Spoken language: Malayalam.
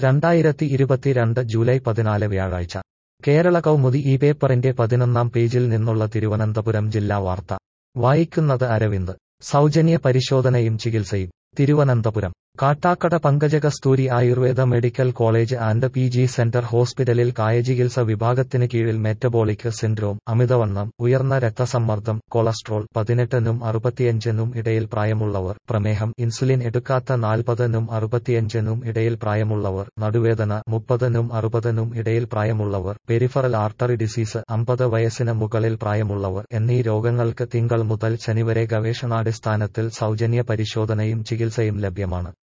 രണ്ടായിരത്തി ഇരുപത്തിരണ്ട് ജൂലൈ പതിനാല് വ്യാഴാഴ്ച കേരള കൗമുദി ഈ പേപ്പറിന്റെ പതിനൊന്നാം പേജിൽ നിന്നുള്ള തിരുവനന്തപുരം ജില്ലാ വാർത്ത വായിക്കുന്നത് അരവിന്ദ് സൗജന്യ പരിശോധനയും ചികിത്സയും Thiruvananthapuram Kattakada Pankajakasthuri Ayurveda medical college and P G centre ഹോസ്പിറ്റലിൽ കായചികിത്സ വിഭാഗത്തിന് കീഴിൽ മെറ്റബോളിക് സിൻഡ്രോം അമിതവണ്ണം ഉയർന്ന രക്തസമ്മർദ്ദം കൊളസ്ട്രോൾ പതിനെട്ടിനും അറുപത്തിയഞ്ചിനും ഇടയിൽ പ്രായമുള്ളവർ പ്രമേഹം ഇൻസുലിൻ എടുക്കാത്ത നാൽപ്പതിനും അറുപത്തിയഞ്ചിനും ഇടയിൽ പ്രായമുള്ളവർ നടുവേദന മുപ്പതിനും അറുപതിനും ഇടയിൽ പ്രായമുള്ളവർ പെരിഫറൽ ആർട്ടറി ഡിസീസ് അമ്പത് വയസ്സിന് മുകളിൽ പ്രായമുള്ളവർ എന്നീ രോഗങ്ങൾക്ക് തിങ്കൾ മുതൽ ശനി വരെ ഗവേഷണാടിസ്ഥാനത്തിൽ സൗജന്യ പരിശോധനയും ചികിത്സയും ലഭ്യമാണ്